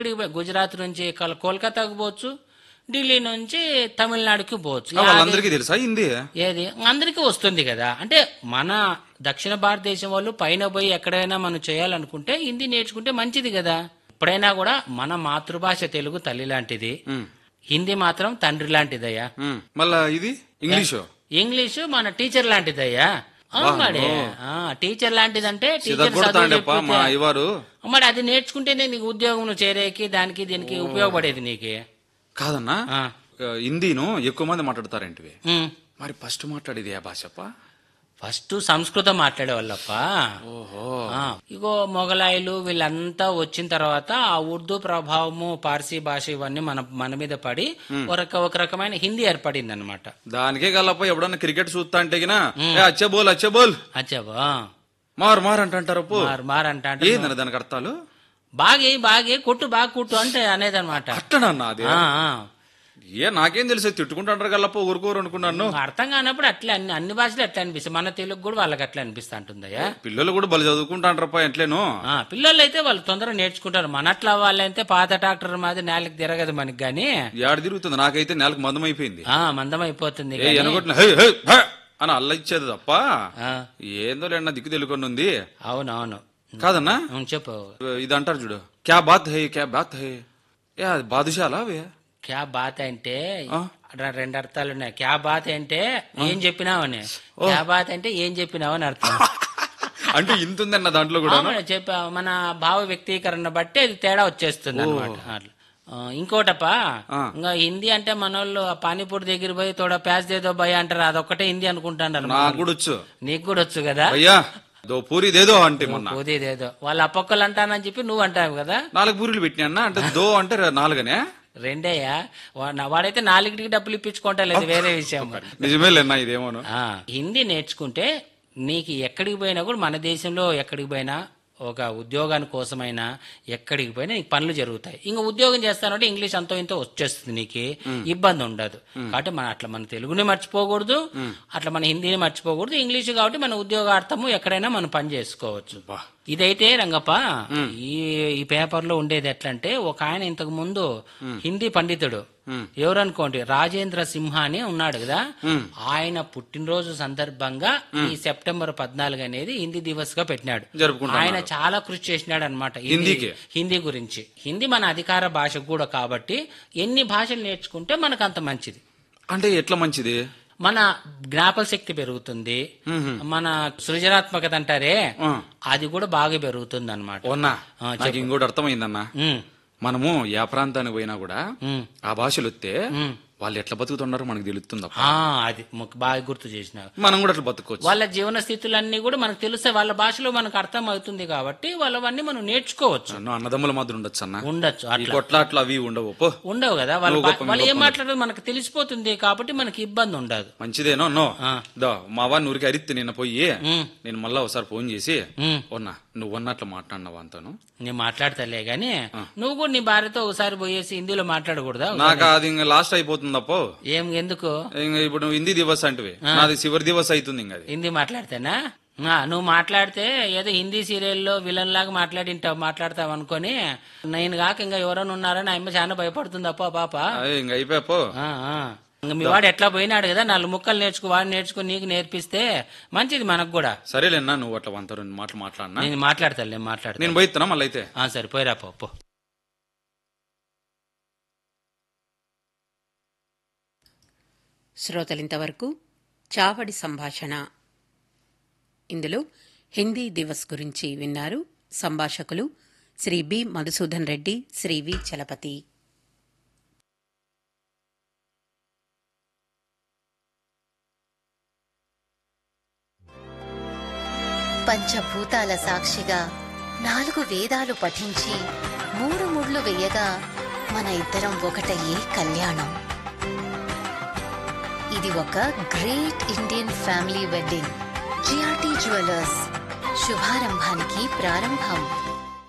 ఇక్కడికి పోయి గుజరాత్ నుంచి కల్- కోల్కతాకు పోవచ్చు ఢిల్లీ నుంచి తమిళనాడుకి పోవచ్చు ఆ, వాళ్ళందరికీ తెలుసా హిందీ ఏది అందరికీ వస్తుంది కదా అంటే మన దక్షిణ భారతదేశం వాళ్ళు పైన పోయి ఎక్కడైనా మనం చేయాలనుకుంటే హిందీ నేర్చుకుంటే మంచిది కదా ఎప్పుడైనా కూడా మన మాతృభాష తెలుగు తల్లి లాంటిది ఉమ్, హిందీ మాత్రం తండ్రి లాంటిదయ్యా ఉమ్. మళ్ళా ఇది ఇంగ్లీషు ఇంగ్లీషు మన టీచర్ లాంటిదయ్యా అవును మరి ఆ, టీచర్ లాంటిదంటే టీచర్ చదువు సిద్ధపడతాండప్ప మా చెప్పితే- ఇవారు మరి అది నేర్చుకుంటేనే నీకు ఉద్యోగం చేరేకి దానికి దీనికి ఉపయోగపడేది నీకు కాదన్నా ఆ. ఆ, హిందీను ఎక్కువ మంది మాట్లాడతారంటివి ఉమ్. మరి ఫస్ట్ మాట్లాడేది ఏ భాషప్ప ఫస్ట్ సంస్కృతం మాట్లాడే వాళ్ళప్ప ఓహో ఆ, ఇగో మొఘలాయులు వీళ్ళంతా వచ్చిన తర్వాత ఆ ఉర్దూ ప్రభావము పార్సీ భాష ఇవన్నీ మన మన మీద పడి ఒక ఒక రకమైన హిందీ ఏర్పడింది అనమాట దానికే గల్లప్ప ఎప్పుడన్నా క్రికెట్ చూస్తా అంటే గినా, ఏ అచ్చే బోల్ అచ్చే బోల్ అచ్చాబా మారు మారు అంటారు అప్పు మారు మారు అంట అంటే ఏందన్న దానికి అర్థాలు బాగే బాగే కొట్టు బాగా కుట్టు అంటే అనేది అనమాట అట్టనన్నా అది ఏ నాకేం తెలుసు తిట్టుకుంటాంటారు గల్లప్ప ఊరుకోరు అనుకున్నాను అర్థం కానప్పుడు అట్లా అన్ని అన్ని భాషలు అట్లా అనిపిస్తాయి మన తెలుగు కూడా వాళ్ళకి అట్లా అనిపిస్తా ఉంటుందయ్యా పిల్లలు కూడా బలి చదువుకుంటాంటారప్ప ఎట్లేను ఆ, పిల్లలు అయితే వాళ్ళు తొందరగా నేర్చుకుంటారు మనట్లా వాళ్ళైతే పాత డాక్టర్ మాది నేలకి తిరగదు మనకి గాని ఏడ తిరుగుతుంది నాకైతే నెలకు మందం అయిపోయింది ఆ మందం అయిపోతుంది ఏ గాని. ఎనగొట్టిన హే హే హే అని అల్ల ఇచ్చేది తప్ప ఆ, ఏందో లేదన్నా దిక్కు తెలుకొని ఉంది అవునవును కాదన్నా ఉం, చెప్పు ఇది అంటారు చూడు క్యా బాత్ హై క్యా బాత్ హై ఏ అది బాదుషాలా అవి క్యా బాత్ అంటే ఆ? రె- రెండు అర్థాలు ఉన్నాయి క్యా బాత్ అంటే ఏం చెప్పినావని క్యా బాత్ అంటే ఏం చెప్పినావని అర్థం అంటే ఇంత ఉందన్న దాంట్లో కూడా అవును, చెప్పా మన భావ వ్యక్తీకరణ బట్టి అది తేడా వచ్చేస్తుంది అనమాట అట్లా ఆ, ఇంకోటప్పా ఆ. ఇంకా హిందీ అంటే మన వాళ్ళు ఆ పానీపూరి దగ్గర పోయి తోడ ప్యాస్ దేదో భయ అంటారు అదొక్కటే హిందీ అనుకుంటారు నాకు కూడా వచ్చు నీకు కూడా వచ్చు కదా అయ్యా దో పూరిదేదో అంటే మొన్న పోదేదేదో వాళ్ళు అప్పక్కలు అంటానని చెప్పి నువ్వు అంటావు కదా నాలుగు పూరీలు పెట్టినా అంటే దో అంటే నాలుగనే రెండేయా వా- నా- వాడైతే నాలుగిటికి డబ్బులు ఇప్పించుకుంటా లేదు వేరే విషయం నిజమేలేనా ఇదేమోను ఆ, హిందీ నేర్చుకుంటే నీకు ఎక్కడికి పోయినా కూడా మన దేశంలో ఎక్కడికి పోయినా ఒక ఉద్యోగాని కోసమైనా ఎక్కడికి పోయినా నీకు పనులు జరుగుతాయి ఇంకా ఉద్యోగం చేస్తానంటే ఇంగ్లీష్ అంతో ఇంతో వచ్చేస్తుంది నీకు ఇబ్బంది ఉండదు కాబట్టి మన అట్లా మన తెలుగుని మర్చిపోకూడదు అట్లా మన హిందీని మర్చిపోకూడదు ఇంగ్లీష్ కాబట్టి మన ఉద్యోగార్థము ఎక్కడైనా మనం పని చేసుకోవచ్చు బా. ఇదైతే రంగప్ప ఈ ఈ పేపర్ లో ఉండేది ఎట్లా అంటే ఒక ఆయన ఇంతకు ముందు హిందీ పండితుడు ఎవరనుకోండి రాజేంద్ర సింహ అని ఉన్నాడు కదా ఆయన పుట్టినరోజు సందర్భంగా ఈ సెప్టెంబర్ పద్నాలుగు అనేది హిందీ దివస్ గా పెట్టినాడు జరుపుకుంటున్నారు. ఆయన చాలా కృషి చేసినాడు అనమాట హిందీకి? హిందీ గురించి హిందీ మన అధికార భాష కూడా కాబట్టి ఎన్ని భాషలు నేర్చుకుంటే మనకు అంత మంచిది అంటే ఎట్లా మంచిది మన జ్ఞాపక శక్తి పెరుగుతుంది మన సృజనాత్మకత అంటారే ఆ. అది కూడా బాగా పెరుగుతుంది అనమాట ఓన్నా ఆ, నాకు ఇంకోటి అర్థమైందన్నా మనము ఏ ప్రాంతానికి పోయినా కూడా ఆ భాషలు వస్తే వాళ్ళు ఎట్లా బతుకుతున్నారో మనకు తెలుస్తుందప్ప అది ముక్- బాగా గుర్తు చేసిన మనం కూడా అట్లా బతుకోవచ్చు వాళ్ళ జీవన స్థితులన్నీ కూడా మనకు తెలుస్తాయి వాళ్ళ భాషలో మనకు అర్థం అవుతుంది కాబట్టి వాళ్ళవన్నీ మనం నేర్చుకోవచ్చు నన్ను అన్నదమ్ముల మధ్య ఉండొచ్చు అన్న ఉండొచ్చు ఈ అట్లా కొట్లాట్లు అవి ఉండవు పో ఉండవు కదా వాళ్ళ నువ్వు బా- గొప్ప, వాళ్ళు నువ్వు ఏం గొప్ప. మాట్లాడదు మనకు తెలిసిపోతుంది కాబట్టి మనకి ఇబ్బంది ఉండదు మంచిదేనో నో ఆ. దో మా వాడిని ఊరికి అరిత్తే నిన్న పోయి ఉమ్. నేను మళ్ళా ఒకసారి ఫోన్ చేసి ఉమ్. ఉన్నా నువ్వు అన్నట్లు మాట్లాడినావు అంతాను నేను మాట్లాడతలే గాని నువ్వు కూడా నీ భార్యతో ఒకసారి పోయేసి హిందీలో మాట్లాడకూడదా నాకు అది ఇంకా లాస్ట్ అయిపోతుందప్పో ఏం ఎందుకు ఇంక ఇప్పుడు నువ్వు హిందీ దివస్ అంటే నాది చివరి దివస్ అవుతుంది ఇంకా అది హిందీ మాట్లాడితేనా ఆ, నువ్వు మాట్లాడితే ఏదో హిందీ సీరియల్లో విలన్ లాగా మాట్లాడింటావు మాట్లాడతావు అనుకొని నేను కాక ఇంకా ఎవరైనా ఉన్నారని ఆమె చాలా భయపడుతుంది అప్ప పాప అయ్య, ఇంక అయిపోయాపో ఆ, ఆ. ఇంక మీ వాడు ఎట్లా పోయినాడు కదా నాలుగు ముక్కలు నేర్చుకు వాడు నేర్చుకుని నీకు నేర్పిస్తే మంచిది మనకు కూడా సరేలేనా నువ్వు అట్లా వంత రెండు మాటలు మాట్లాడినా నేను మాట్లాడతాను నేను మాట్లాడతాను నేను పోయిస్తున్నా మళ్ళీ అయితే ఆ, సరే పోయిరా పో పో. శ్రోతలింతవరకు చావడి సంభాషణ ఇందులో హిందీ దివస్ గురించి విన్నారు సంభాషకులు శ్రీ బి మధుసూదన్ రెడ్డి శ్రీ వి చలపతి పంచభూతాల సాక్షిగా నాలుగు వేదాలు పఠించి మూడు ముళ్ళు వేయగా మన ఇద్దరం ఒకటయ్యే కళ్యాణం ఇది ఒక great Indian family wedding GRT jewellers శుభారంభానికి ప్రారంభం